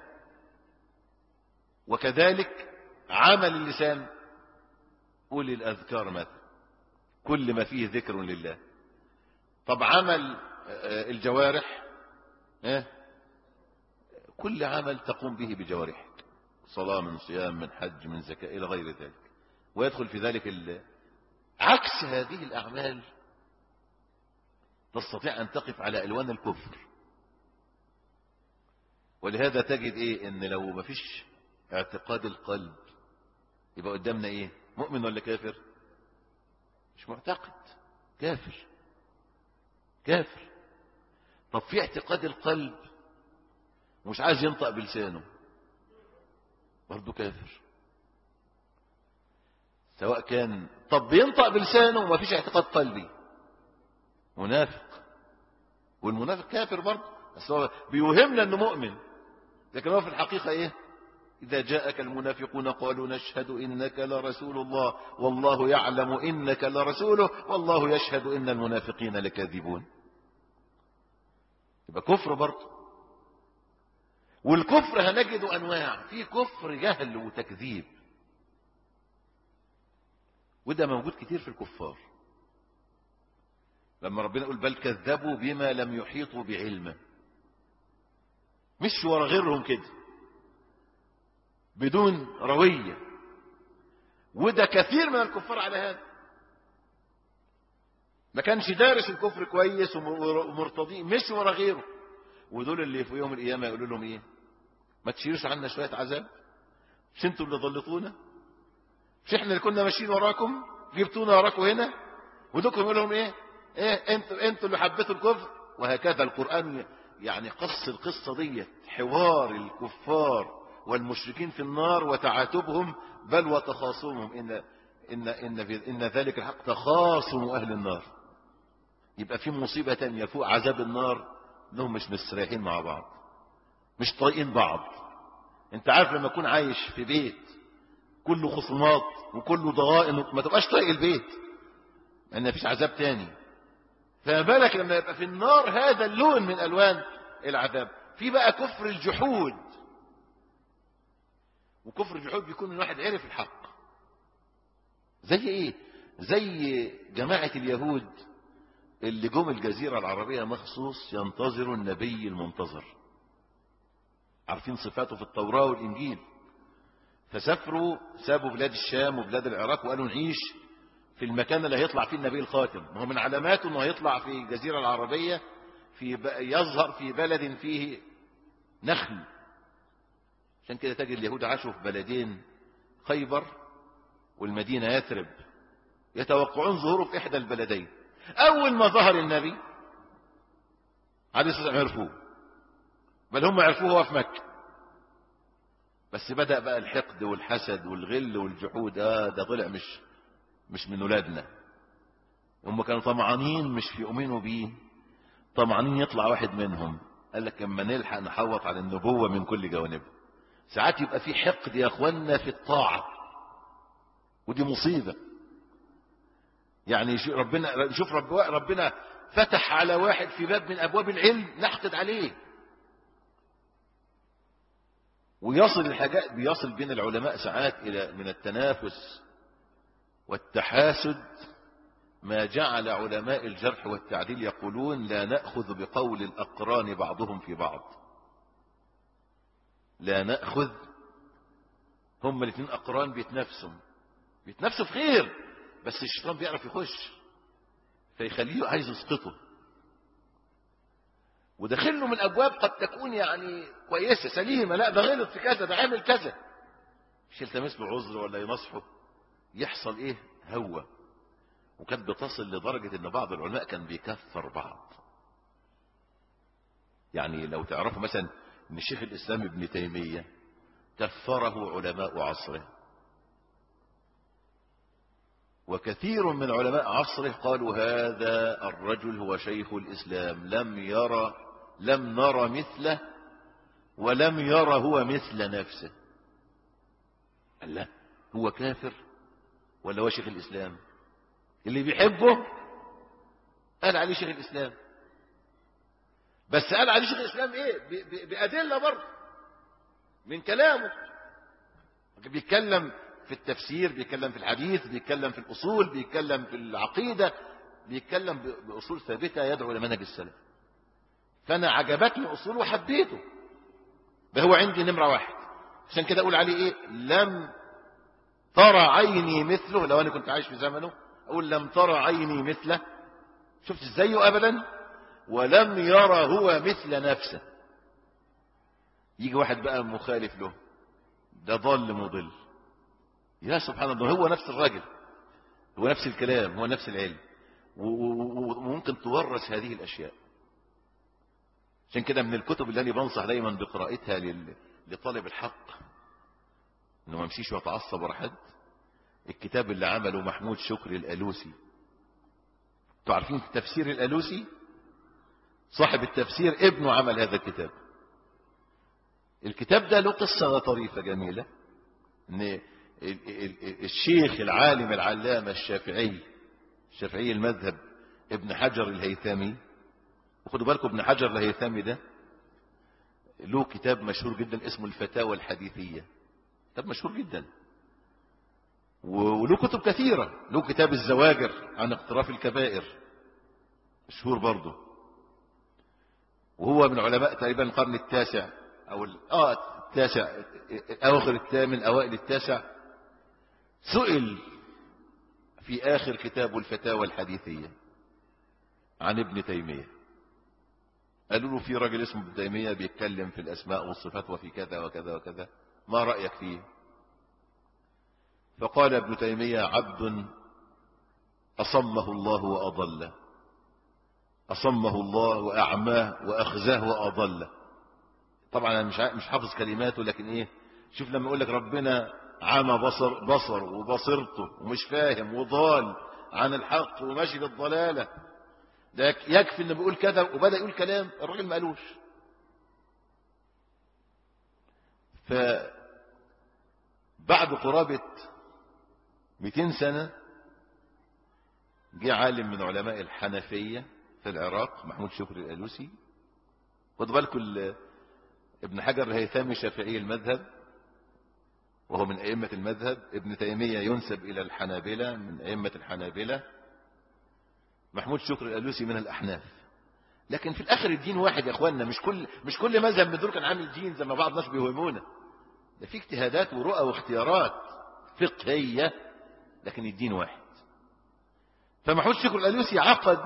وكذلك عمل اللسان قول الأذكار مثلا كل ما فيه ذكر لله طب عمل الجوارح إيه كل عمل تقوم به بجوارحك صلاة من صيام من حج من زكاة إلى غير ذلك ويدخل في ذلك عكس هذه الأعمال تستطيع أن تقف على ألوان الكفر ولهذا تجد إيه إن لو ما فيش اعتقاد القلب يبقى قدامنا إيه مؤمن ولا كافر مش معتقد كافر كافر طب في اعتقاد القلب ومش عايز ينطق بلسانه برضه كافر سواء كان طب بينطق بلسانه وما فيش اعتقاد قلبي منافق والمنافق كافر برضه بس هو بيوهمنا انه مؤمن لكن هو في الحقيقة ايه إذا جاءك المنافقون قالوا نشهد إنك لرسول الله والله يعلم إنك لرسوله والله يشهد إن المنافقين لكاذبون يبقى كفر برضه والكفر هنجده أنواع في كفر جهل وتكذيب وده موجود كتير في الكفار لما ربنا يقول بل كذبوا بما لم يحيطوا بعلمه مش ورا غيرهم كده بدون روية وده كثير من الكفار على هذا ما كانش دارس الكفر كويس ومرتضيه مش ورا غيره ودول اللي في يوم القيامة يقولوا لهم ايه ما تشيلوش عنا شوية عذاب مش انتوا اللي ضلطونا مش احنا اللي كنا ماشيين وراكم جبتونا وراكم هنا ودوكم يقول لهم ايه ايه انتوا انتوا اللي حبيتوا الكفر وهكذا القرآن يعني قص القصة ديت حوار الكفار والمشركين في النار وتعاتبهم بل وتخاصمهم إن, إن, إن, في إن ذلك الحق تخاصم أهل النار يبقى في مصيبة تانية فوق عذاب النار انهم مش مستريحين مع بعض مش طايقين بعض انت عارف لما تكون عايش في بيت كله خصومات وكله ضغائن ما تبقاش طايق البيت لان مفيش عذاب تاني فما بالك لما يبقى في النار هذا اللون من الوان العذاب في بقى كفر الجحود وكفر الجحود بيكون الواحد عرف الحق زي ايه زي جماعة اليهود اللي جم الجزيرة العربية مخصوص ينتظروا النبي المنتظر عارفين صفاته في التوراة والإنجيل فسافروا سابوا بلاد الشام وبلاد العراق وقالوا نعيش في المكان اللي هيطلع فيه النبي الخاتم هو من علاماته انه هيطلع في الجزيرة العربية في يظهر في بلد فيه نخل عشان كده تجد اليهود عاشوا في بلدين خيبر والمدينة يثرب يتوقعون ظهوره في إحدى البلدين أول ما ظهر النبي عليه الصلاة والسلام عرفوه بل هم عرفوه هو في مكة بس بدأ بقى الحقد والحسد والغل والجحود آه ده طلع مش مش من ولادنا هم كانوا طمعانين مش يؤمنوا بيه طمعانين يطلع واحد منهم قال لك اما نلحق نحوط على النبوة من كل جوانبها ساعات يبقى في حقد يا اخوانا في الطاعة ودي مصيبة يعني ربنا شوف رب ربنا فتح على واحد في باب من ابواب العلم نحقد عليه ويصل الحاجات بيصل بين العلماء ساعات الى من التنافس والتحاسد ما جعل علماء الجرح والتعديل يقولون لا نأخذ بقول الأقران بعضهم في بعض لا نأخذ هم الاثنين أقران بيتنافسوا بيتنافسوا في خير بس الشيطان بيعرف يخش فيخليه عايز يسقطه وداخل له من أبواب قد تكون يعني كويسة سليمة لا ده غلط في كذا ده عامل كذا مش يلتمس له عذر ولا ينصحه يحصل ايه هوى وكانت بتصل لدرجة ان بعض العلماء كان بيكفر بعض يعني لو تعرفوا مثلا ان شيخ الاسلام ابن تيمية كفره علماء عصره وكثير من علماء عصره قالوا هذا الرجل هو شيخ الاسلام لم يرى لم نرى مثله ولم يرى هو مثل نفسه قال لا هو كافر ولا هو شيخ الإسلام اللي بيحبه قال عليه شيخ الإسلام بس قال عليه شيخ الإسلام إيه بأدلة برضه من كلامه بيتكلم في التفسير بيتكلم في الحديث بيتكلم في الأصول بيتكلم في العقيدة بيتكلم بأصول ثابتة يدعو لمنهج السلف فأنا عجبتني أصوله وحبيته ده هو عندي نمرة واحد عشان كده أقول عليه إيه لم ترى عيني مثله لو أنا كنت عايش في زمنه أقول لم ترى عيني مثله شفت ازايه أبدا ولم يرى هو مثل نفسه يجي واحد بقى مخالف له ده ضل مضل يا سبحان الله هو نفس الراجل هو نفس الكلام هو نفس العلم وممكن تورث هذه الأشياء عشان كده من الكتب اللي أنا بنصح دايما بقراءتها لل... لطالب الحق انه ما يمشيش ويتعصب ورا حد الكتاب اللي عمله محمود شكري الألوسي انتوا عارفين تفسير الألوسي صاحب التفسير ابنه عمل هذا الكتاب الكتاب ده له قصة طريفة جميلة ان الشيخ العالم العلامة الشافعي الشافعي المذهب ابن حجر الهيثمي وخدوا بالكم ابن حجر الهيثمي ده له كتاب مشهور جدا اسمه الفتاوى الحديثية كتاب مشهور جدا وله كتب كثيرة له كتاب الزواجر عن اقتراف الكبائر مشهور برضه وهو من علماء تقريبا القرن التاسع او اه التاسع اواخر الثامن اوائل التاسع سئل في اخر كتابه الفتاوى الحديثية عن ابن تيمية قالوا له في راجل اسمه ابن تيمية بيتكلم في الاسماء والصفات وفي كذا وكذا وكذا ما رأيك فيه فقال ابن تيمية عبد أصمه الله وأضله أصمه الله وأعماه وأخزاه وأضله طبعا أنا مش مش حافظ كلماته لكن إيه شوف لما يقول لك ربنا عمى بصر بصر وبصرته ومش فاهم وضال عن الحق وماشي بالضلالة ده يكفي انه بيقول كذا وبدأ يقول كلام الراجل ما قالوش فبعد قرابة 200 سنة جه عالم من علماء الحنفية في العراق محمود شكري الألوسي خدوا بالكم ابن حجر الهيثمي شافعي المذهب وهو من أئمة المذهب ابن تيمية ينسب إلى الحنابلة من أئمة الحنابلة محمود شكري الألوسي من الأحناف لكن في الآخر الدين واحد يا أخوانا مش كل مش كل مذهب من دول كان عامل دين زي ما بعض الناس بيوهمونا ده في اجتهادات ورؤى واختيارات فقهية لكن الدين واحد فمحمود شكر الأليوسي عقد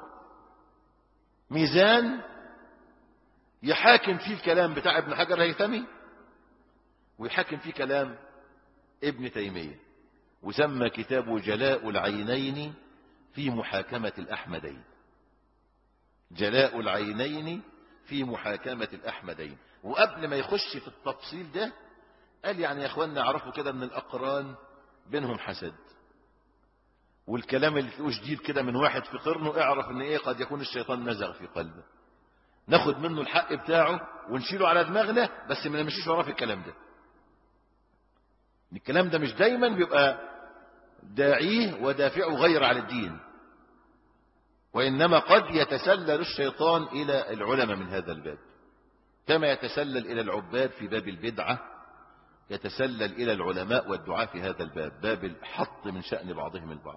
ميزان يحاكم فيه الكلام بتاع ابن حجر الهيثمي ويحاكم فيه كلام ابن تيمية وسمى كتابه جلاء العينين في محاكمة الأحمدين جلاء العينين في محاكمة الأحمدين وقبل ما يخش في التفصيل ده قال يعني يا اخوانا اعرفوا كده من الأقران بينهم حسد والكلام اللي تلاقوه جديد كده من واحد في قرنه اعرف ان ايه قد يكون الشيطان نزغ في قلبه ناخد منه الحق بتاعه ونشيله على دماغنا بس ما نمشيش وراه في الكلام ده الكلام ده مش دايما بيبقى داعيه ودافعه غير على الدين وإنما قد يتسلل الشيطان إلى العلماء من هذا الباب كما يتسلل إلى العباد في باب البدعة يتسلل إلى العلماء والدعاء في هذا الباب باب الحط من شأن بعضهم البعض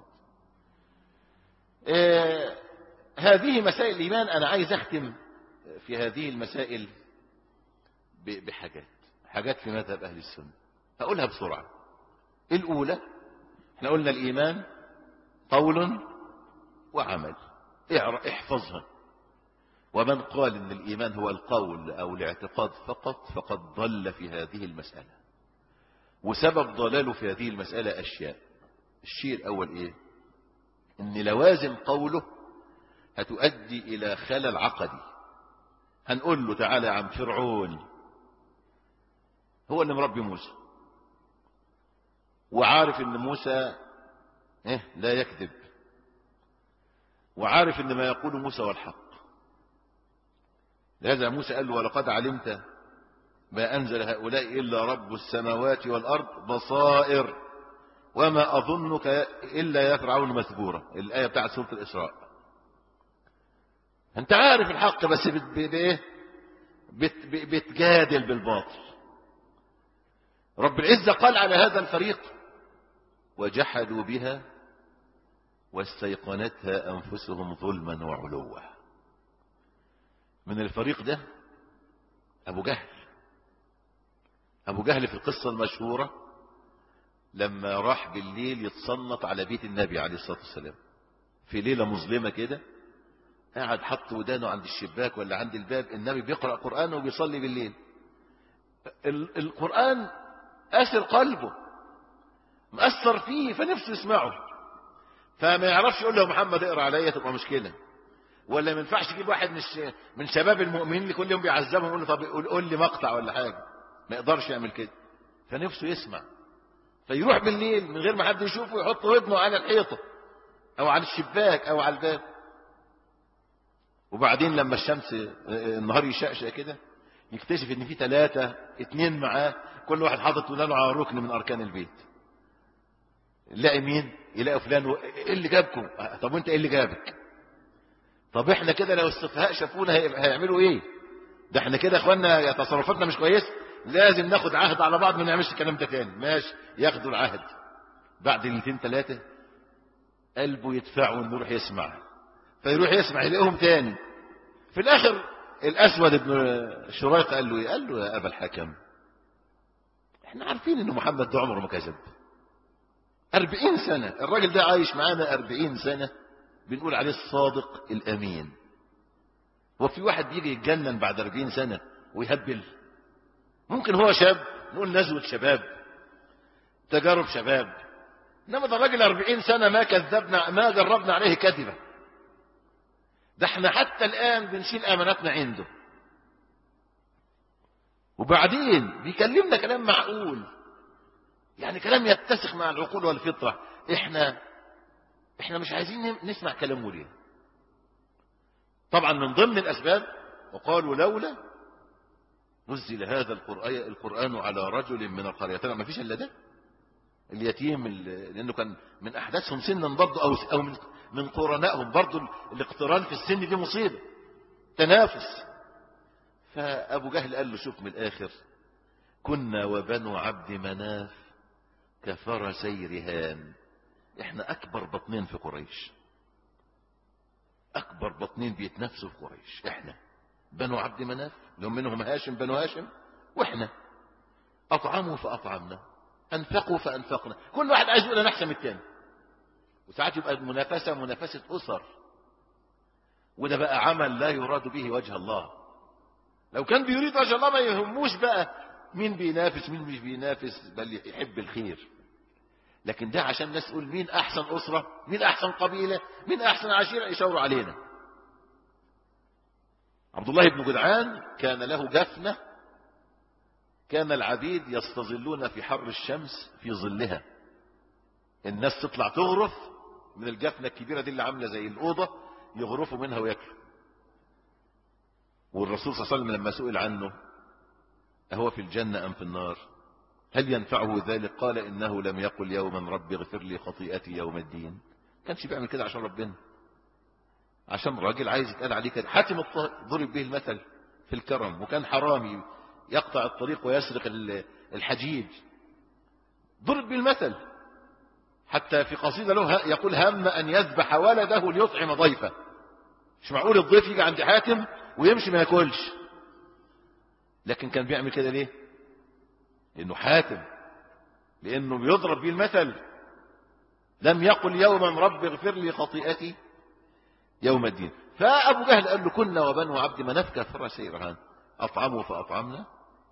آه هذه مسائل الإيمان أنا عايز أختم في هذه المسائل بحاجات حاجات في مذهب أهل السنة هقولها بسرعة الأولى احنا قلنا الإيمان قول وعمل احفظها ومن قال ان الإيمان هو القول أو الاعتقاد فقط فقد ضل في هذه المسألة وسبب ضلاله في هذه المسألة أشياء الشيء الأول إيه ان لوازم قوله هتؤدي إلى خلل عقدي هنقول له تعالى عن فرعون هو اللي مربي موسى وعارف ان موسى إيه لا يكذب وعارف ان ما يقول موسى والحق لهذا موسى قال له ولقد علمت ما أنزل هؤلاء إلا رب السماوات والأرض بصائر وما أظنك إلا يا فرعون مثبورة الآية بتاعت سورة الإسراء أنت عارف الحق بس بت بت بت بتجادل بالباطل رب العزة قال على هذا الفريق وجحدوا بها واستيقنتها أنفسهم ظلما وعلوا من الفريق ده أبو جهل أبو جهل في القصة المشهورة
لما راح بالليل يتصنط على بيت النبي عليه الصلاة والسلام في ليلة مظلمة كده قاعد حط ودانه عند الشباك ولا عند الباب النبي بيقرأ قرآن وبيصلي بالليل ال- القرآن أسر قلبه مأثر فيه فنفسه يسمعه فما يعرفش يقول له محمد اقرأ عليا تبقى مشكلة ولا ما ينفعش يجيب واحد من الش- من شباب المؤمنين اللي كل يوم بيعذبهم يقول له طب قول قول لي مقطع ولا حاجة ما يقدرش يعمل كده فنفسه يسمع فيروح بالليل من غير ما حد يشوفه يحط ودنه على الحيطة او على الشباك او على الباب وبعدين لما الشمس النهار يشقشق كده يكتشف ان في ثلاثة اتنين معاه كل واحد حاطط ودانه على ركن من اركان البيت يلاقي مين يلاقي فلان و... ايه اللي جابكم طب وانت ايه اللي جابك طب احنا كده لو السفهاء شافونا هي- هيعملوا ايه ده احنا كده يا اخوانا تصرفاتنا مش كويسه لازم ناخد عهد على بعض ما نعملش الكلام ده تاني ماشي ياخدوا العهد بعد ليلتين ثلاثه قلبه يدفعه انه يروح يسمع فيروح يسمع يلاقيهم تاني في الاخر الاسود ابن شريق قال له ايه قال له يا ابا الحكم احنا عارفين ان محمد ده عمره ما كذب أربعين سنة الراجل ده عايش معانا أربعين سنة بنقول عليه الصادق الأمين وفي واحد بيجي يتجنن بعد أربعين سنة ويهبل ممكن هو شاب نقول نزوة شباب تجارب شباب انما ده الراجل أربعين سنة ما كذبنا ما جربنا عليه كذبة ده احنا حتى الآن بنشيل أماناتنا عنده وبعدين بيكلمنا كلام معقول يعني كلام يتسق مع العقول والفطرة احنا احنا مش عايزين نسمع كلامه ليه طبعا من ضمن الأسباب وقالوا لولا نزل هذا القرآن, القرآن على رجل من القريتين ما فيش إلا ده اليتيم ال- لأنه كان من أحداثهم سنا برضه أو, أو من, من قرنائهم برضه الاقتران في السن دي مصيبة تنافس فأبو جهل قال له شوف من الآخر كنا وبنو عبد مناف كفرسي رهان احنا أكبر بطنين في قريش أكبر بطنين بيتنافسوا في قريش احنا بنو عبد مناف لهم منهم هاشم بنو هاشم واحنا أطعموا فأطعمنا أنفقوا فأنفقنا كل واحد عايز يقول أنا أحسن من التاني وساعات يبقى المنافسة منافسة أسر وده بقى عمل لا يراد به وجه الله لو كان بيريد وجه الله ما يهموش بقى مين بينافس مين مش بينافس بل يحب الخير لكن ده عشان الناس تقول مين أحسن أسرة مين أحسن قبيلة مين أحسن عشيرة يشاوروا علينا عبد الله بن جدعان كان له جفنة كان العبيد يستظلون في حر الشمس في ظلها الناس تطلع تغرف من الجفنة الكبيرة دي اللي عاملة زي الأوضة يغرفوا منها وياكلوا والرسول صلى الله عليه وسلم لما سئل عنه أهو في الجنة أم في النار هل ينفعه ذلك قال إنه لم يقل يوما رب اغفر لي خطيئتي يوم الدين كانش بيعمل كده عشان ربنا عشان راجل عايز يتقال عليه كده حاتم الطائي ضرب به المثل في الكرم وكان حرامي يقطع الطريق ويسرق ال- الحجيج ضرب به المثل حتى في قصيدة له ه- يقول هم أن يذبح ولده ليطعم ضيفه مش معقول الضيف يجي عند حاتم ويمشي ما ياكلش لكن كان بيعمل كده ليه لانه حاتم لانه بيضرب بيه المثل لم يقل يوما رب اغفر لي خطيئتي يوم الدين فابو جهل قال له كنا وبنو عبد مناف كفر سيرهان اطعموا فاطعمنا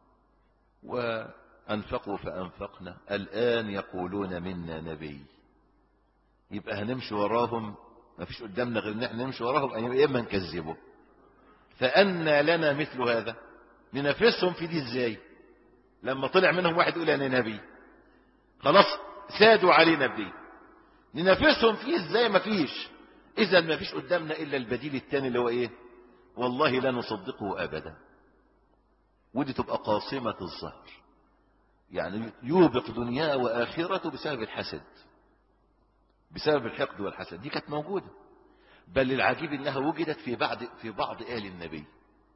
وانفقوا فانفقنا الان يقولون منا نبي يبقى هنمشي وراهم ما فيش قدامنا غير ان احنا نمشي وراهم يا اما نكذبه فأنى لنا مثل هذا ننافسهم في دي ازاي لما طلع منهم واحد يقول انا نبي خلاص سادوا علينا بدي ننافسهم فيه ازاي ما فيش اذا ما فيش قدامنا الا البديل الثاني اللي هو ايه والله لا نصدقه ابدا ودي تبقى قاصمة الظهر يعني يوبق دنياه واخرته بسبب الحسد بسبب الحقد والحسد دي كانت موجوده بل العجيب انها وجدت في بعض في بعض آل النبي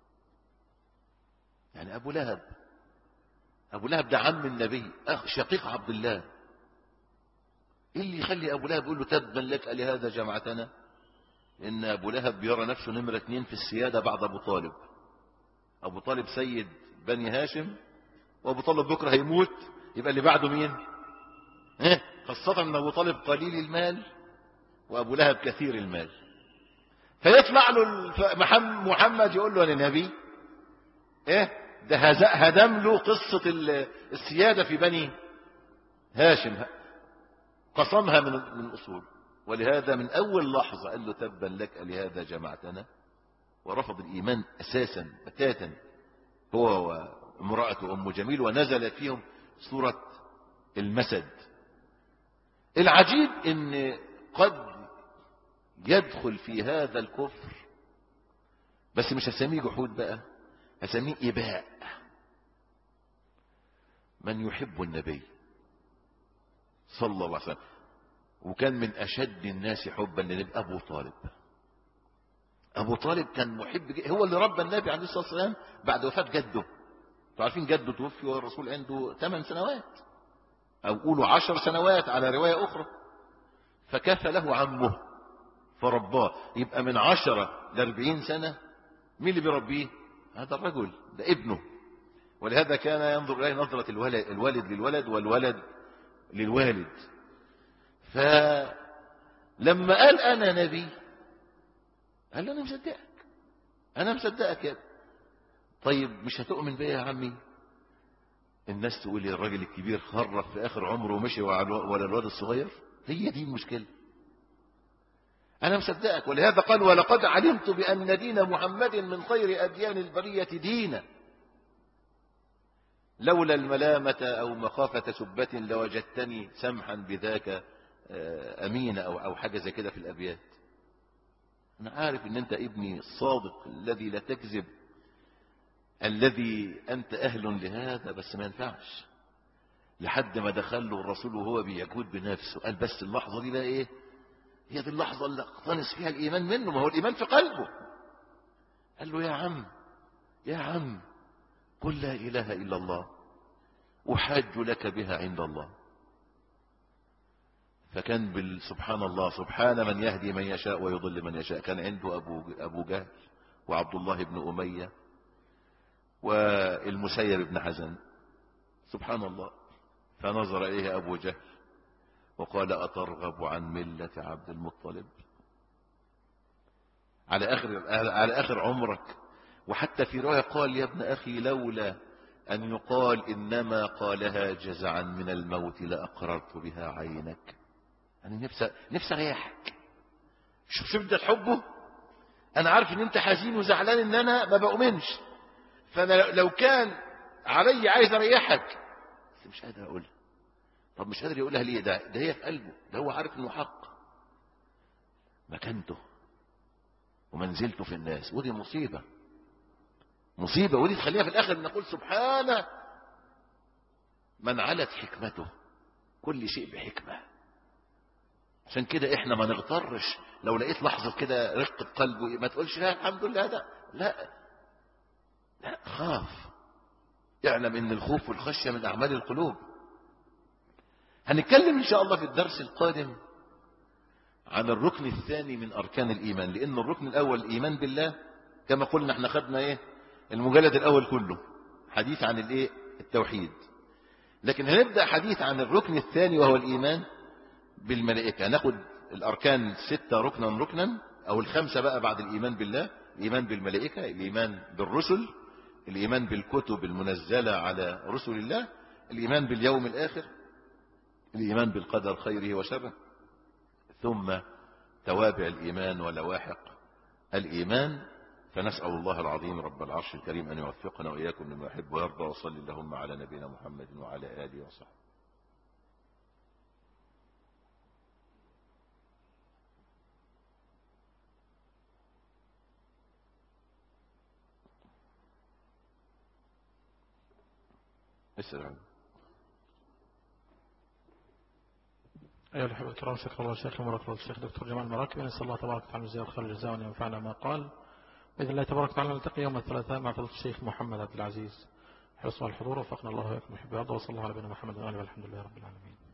يعني ابو لهب ابو لهب ده عم النبي اخ شقيق عبد الله ايه اللي يخلي ابو لهب يقول له تبا لك لهذا جمعتنا ان ابو لهب بيرى نفسه نمرة اتنين في السيادة بعد ابو طالب ابو طالب سيد بني هاشم وابو طالب بكرة هيموت يبقى اللي بعده مين
إيه؟ خاصة أن أبو طالب قليل المال وأبو لهب كثير المال فيطلع له الف- محم- محمد يقول له أنا نبي إيه ده هز- هدم له قصة ال- السيادة في بني هاشم قصمها من من الأصول ولهذا من أول لحظة قال له تبا لك لهذا جمعتنا ورفض الإيمان أساسا بتاتا هو وامرأته أم جميل ونزلت فيهم سورة المسد العجيب ان قد يدخل في هذا الكفر بس مش هسميه جحود بقى هسميه إباء من يحب النبي صلى الله عليه وسلم وكان من أشد الناس حبا للنبي أبو طالب أبو طالب كان محب جدا هو اللي ربى النبي عليه الصلاة والسلام بعد وفاة جده انتوا عارفين جده توفي والرسول عنده 8 سنوات أو قولوا 10 سنوات على رواية أخرى فكفى له عمه فرباه يبقى من عشرة لأربعين سنة مين اللي بيربيه هذا الرجل ده ابنه ولهذا كان ينظر إليه نظرة الولد, الوالد للولد والولد للوالد فلما قال أنا نبي قال له أنا مصدقك أنا مصدقك يا ابني. طيب مش هتؤمن بيا يا عمي الناس تقول لي الراجل الكبير خرف في آخر عمره ومشي ولا الواد الصغير هي دي المشكلة أنا مصدقك ولهذا قال ولقد علمت بأن دين محمد من خير أديان البرية دينا لولا الملامة أو مخافة سبة لوجدتني سمحا بذاك أمين أو أو حاجة زي كده في الأبيات أنا عارف أن أنت ابني الصادق الذي لا تكذب الذي أنت أهل لهذا بس ما ينفعش لحد ما دخل له الرسول وهو بيجود بنفسه قال بس اللحظة دي بقى إيه هي دي اللحظة اللي اقتنص فيها الإيمان منه ما هو الإيمان في قلبه قال له يا عم يا عم قل لا إله إلا الله أحاج لك بها عند الله فكان بال- سبحان الله سبحان من يهدي من يشاء ويضل من يشاء كان عنده أبو, أبو جهل وعبد الله بن أمية والمسيب بن حزن سبحان الله فنظر إليه أبو جهل وقال أترغب عن ملة عبد المطلب على آخر, على آخر عمرك وحتى في رواية قال يا ابن أخي لولا أن يقال إنما قالها جزعا من الموت لأقررت بها عينك أنا نفسي نفسي أريحك شوف شدة حبه أنا عارف إن أنت حزين وزعلان إن أنا ما بؤمنش فأنا لو كان علي عايز أريحك بس مش قادر أقولها طب مش قادر يقولها ليه ده ده هي في قلبه ده هو عارف إنه حق مكانته ومنزلته في الناس ودي مصيبة مصيبة ودي تخليها في الآخر نقول سبحانه من علت حكمته كل شيء بحكمة عشان كده احنا ما نغترش لو لقيت لحظة كده رقة قلبه ما تقولش لا الحمد لله ده لا لا خاف اعلم ان الخوف والخشية من اعمال القلوب هنتكلم ان شاء الله في الدرس القادم عن الركن الثاني من اركان الايمان لان الركن الاول الايمان بالله كما قلنا احنا خدنا ايه المجلد الاول كله حديث عن الايه التوحيد لكن هنبدا حديث عن الركن الثاني وهو الايمان بالملائكه ناخد الاركان السته ركنا ركنا او الخمسه بقى بعد الايمان بالله الايمان بالملائكه الايمان بالرسل الايمان بالكتب المنزله على رسل الله الايمان باليوم الاخر الايمان بالقدر خيره وشره ثم توابع الايمان ولواحق الايمان فنسأل الله العظيم رب العرش الكريم أن يوفقنا وإياكم لما يحب ويرضى وصل اللهم على نبينا محمد وعلى آله وصحبه اسأل عنه
أيها الأحبة الكرام شكر الله الشيخ وبارك الله الشيخ دكتور جمال المراكبي نسأل الله تبارك وتعالى الجزاء والخير الجزاء وأن ينفعنا ما قال بإذن الله تبارك وتعالى نلتقي يوم الثلاثاء مع فضيلة الشيخ محمد عبد العزيز حرصنا الحضور وفقنا الله وإياكم محب وصلى الله على نبينا محمد وآله والحمد لله رب العالمين